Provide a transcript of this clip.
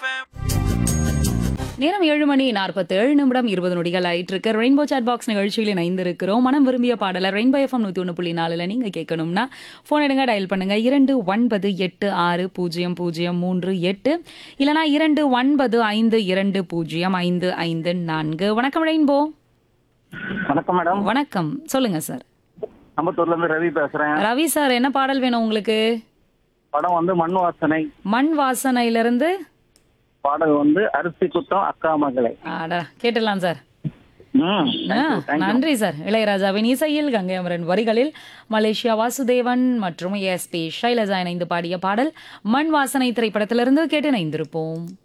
நேரம் ஏழு மணி நாற்பத்தி ஏழு நிமிடம் இருபது நொடிகள் ஆயிட்டு இருக்கு ரெயின்போ சாட் பாக்ஸ் நிகழ்ச்சியில் இணைந்திருக்கிறோம் மனம் விரும்பிய பாடலை ரெயின்போ எஃப்எம் நூற்றி ஒன்று புள்ளி நாலில் நீங்கள் கேட்கணும்னா ஃபோன் எடுங்க டயல் பண்ணுங்க இரண்டு ஒன்பது எட்டு ஆறு பூஜ்ஜியம் பூஜ்ஜியம் மூன்று எட்டு இல்லைனா இரண்டு ஒன்பது ஐந்து இரண்டு பூஜ்ஜியம் ஐந்து ஐந்து நான்கு வணக்கம் ரெயின்போ வணக்கம் மேடம் வணக்கம் சொல்லுங்க சார் அம்பத்தூர்ல இருந்து ரவி பேசுறேன் ரவி சார் என்ன பாடல் வேணும் உங்களுக்கு படம் வந்து மண் வாசனை மண் வாசனையிலிருந்து பாடல் வந்து அரிசி குத்தம் அக்கா மகளை ஆடா கேட்டுடலாம் சார் ம் ஆ, நன்றி சார் இளையராஜாவின் இசையில் கங்கை அமரன் வரிகளில் மலேசியா வாசுதேவன் மற்றும் எஸ் பி ஷைலஜா இணைந்து பாடிய பாடல் மண் வாசனை திரைப்படத்திலிருந்து கேட்டு இணைந்திருப்போம்